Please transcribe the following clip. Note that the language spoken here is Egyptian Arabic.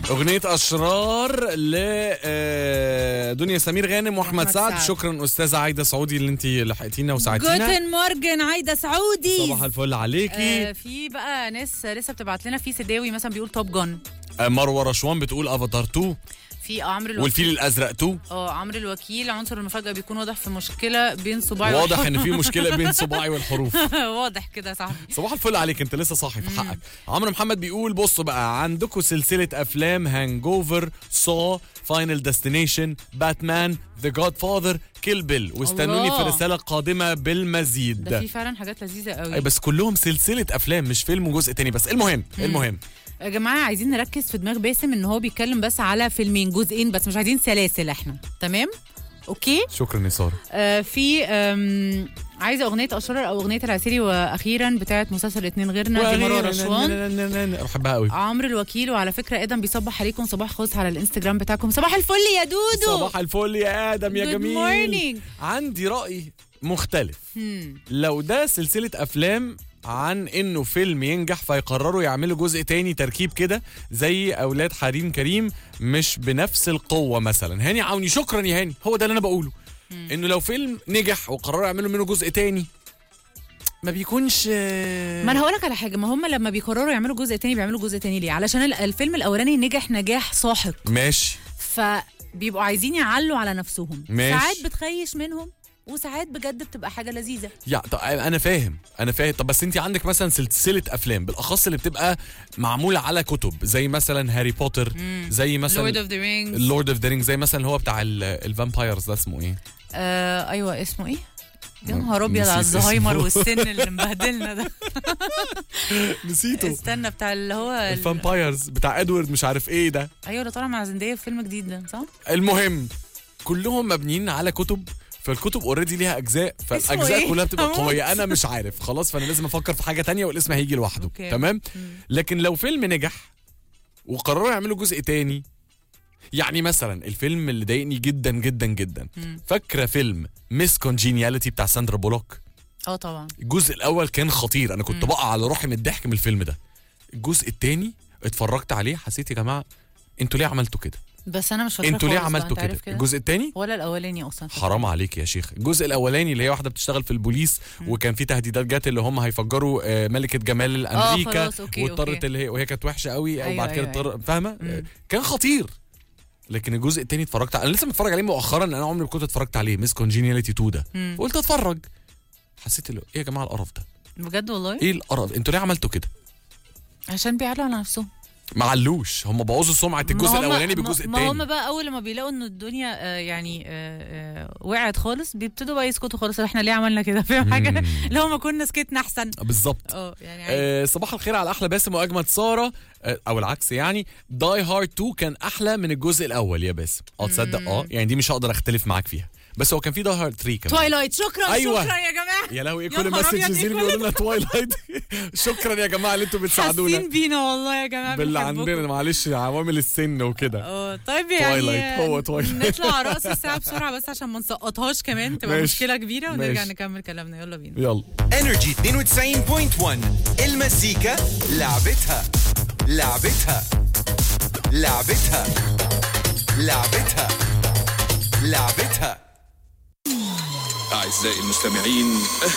أغنية أشرار ل آه، دنيا سمير غانم وأحمد أحمد سعد سعد. شكرا أستاذة عايدة سعودي اللي أنت لحقتينا وساعدتينا جوتن مورجن عايده سعودي صباح الفل عليكي آه في بقى ناس لسه بتبعت لنا في سداوي مثلا بيقول توب جون آه، مروة رشوان بتقول افاتار 2 في عمرو الوكيل والفيل الازرق 2 اه عمرو الوكيل عنصر المفاجاه بيكون واضح في مشكله بين صباعي واضح والحرف. ان في مشكله بين صباعي والحروف واضح كده يا صاحبي صباح الفل عليك انت لسه صاحي في حقك عمرو محمد بيقول بصوا بقى عندكم سلسله افلام هانجوفر سو فاينل ديستنيشن باتمان ذا جاد فاذر كيل بيل واستنوني في الله. رساله قادمه بالمزيد ده في فعلا حاجات لذيذه أي قوي بس كلهم سلسله افلام مش فيلم وجزء تاني بس المهم المهم يا جماعه عايزين نركز في دماغ باسم ان هو بيتكلم بس على فيلمين جزئين بس مش عايزين سلاسل احنا تمام اوكي شكرا يا ساره آه في آم، عايزه اغنيه اشرار او اغنيه العسيري واخيرا بتاعت مسلسل اتنين غيرنا دي مروه رشوان بحبها قوي عمرو الوكيل وعلى فكره ادم بيصبح عليكم صباح خاص على الانستجرام بتاعكم صباح الفل يا دودو صباح الفل يا ادم يا Good جميل morning. عندي راي مختلف هم. لو ده سلسله افلام عن انه فيلم ينجح فيقرروا يعملوا جزء تاني تركيب كده زي اولاد حريم كريم مش بنفس القوه مثلا هاني عوني شكرا يا هاني هو ده اللي انا بقوله انه لو فيلم نجح وقرروا يعملوا منه جزء تاني ما بيكونش ما انا هقول لك على حاجه ما هم لما بيقرروا يعملوا جزء تاني بيعملوا جزء تاني ليه علشان ال- الفيلم الاولاني نجح نجاح ساحق ماشي فبيبقوا عايزين يعلوا على نفسهم ماشي. ساعات بتخيش منهم وساعات بجد بتبقى حاجه لذيذه يا طب انا فاهم انا فاهم طب بس انت عندك مثلا سلسله افلام بالاخص اللي بتبقى معموله على كتب زي مثلا هاري بوتر زي مثلا لورد اوف ذا رينجز اللورد اوف ذا رينج زي مثلا اللي هو بتاع الفامبايرز ده اسمه ايه آه ايوه اسمه ايه يا نهار ابيض نسيت على الزهايمر اسمه. والسن اللي مبهدلنا ده نسيته استنى بتاع اللي هو ال- الفامبايرز بتاع ادوارد مش عارف ايه ده ايوه اللي طالع مع زندية في فيلم جديد ده صح؟ المهم كلهم مبنيين على كتب فالكتب اوريدي ليها اجزاء فالاجزاء إيه؟ كلها بتبقى هموت. قويه انا مش عارف خلاص فانا لازم افكر في حاجه تانية والاسم هيجي لوحده أوكي. تمام لكن لو فيلم نجح وقرروا يعملوا جزء تاني يعني مثلا الفيلم اللي ضايقني جدا جدا جدا فاكره فيلم ميس كونجينياليتي بتاع ساندرا بولوك اه طبعا الجزء الاول كان خطير انا كنت بقع على روحي من الضحك من الفيلم ده الجزء التاني اتفرجت عليه حسيت يا جماعه انتوا ليه عملتوا كده بس انا مش فاكره انتوا ليه خالص بقى، عملتوا أنت كده عارف الجزء التاني ولا الاولاني اصلا حرام عليك يا شيخ الجزء الاولاني اللي هي واحده بتشتغل في البوليس وكان في تهديدات جت اللي هم هيفجروا آه، ملكه جمال امريكا خلاص، أوكي، واضطرت أوكي. اللي هي وهي كانت وحشه قوي أيوة، وبعد كده أيوة، اضطر فاهمه آه، كان خطير لكن الجزء التاني اتفرجت انا لسه متفرج عليه مؤخرا انا عمري ما كنت اتفرجت عليه ميس كونجينياليتي 2 ده قلت اتفرج حسيت اللي ايه يا جماعه القرف ده بجد والله ايه القرف انتوا ليه عملتوا كده عشان بيعلوا على نفسهم ما علوش هم بوظوا سمعه الجزء ما هم- الاولاني ما- بالجزء ما هم الثاني بقى اول لما بيلاقوا ان الدنيا آه يعني آه آه وقعت خالص بيبتدوا بقى يسكتوا خالص احنا ليه عملنا كده فاهم حاجه اللي هو ما كنا سكتنا احسن بالظبط اه يعني عادي. آه صباح الخير على احلى باسم واجمد ساره آه او العكس يعني داي هارد 2 كان احلى من الجزء الاول يا باسم اه تصدق اه يعني دي مش هقدر اختلف معاك فيها بس هو كان في داي هارد 3 كمان توايلايت شكرا أيوة. شكرا يا جماعه يا لهوي ايه يا كل نهار أبيض، المسجز إيه اللي كل بيقولوا لنا توايلايت شكرا يا جماعه اللي انتوا بتساعدونا حاسين بينا والله يا جماعه باللي بنحبكم. عندنا معلش عوامل السن وكده اه طيب يعني Twilight، هو Twilight. نطلع على راس الساعه بسرعه بس عشان ما نسقطهاش كمان تبقى ماشي. مشكله كبيره ونرجع ماشي. نكمل كلامنا يلا بينا يلا انرجي 92.1 المزيكا لعبتها لعبتها لعبتها لعبتها لعبتها أعزائي المستمعين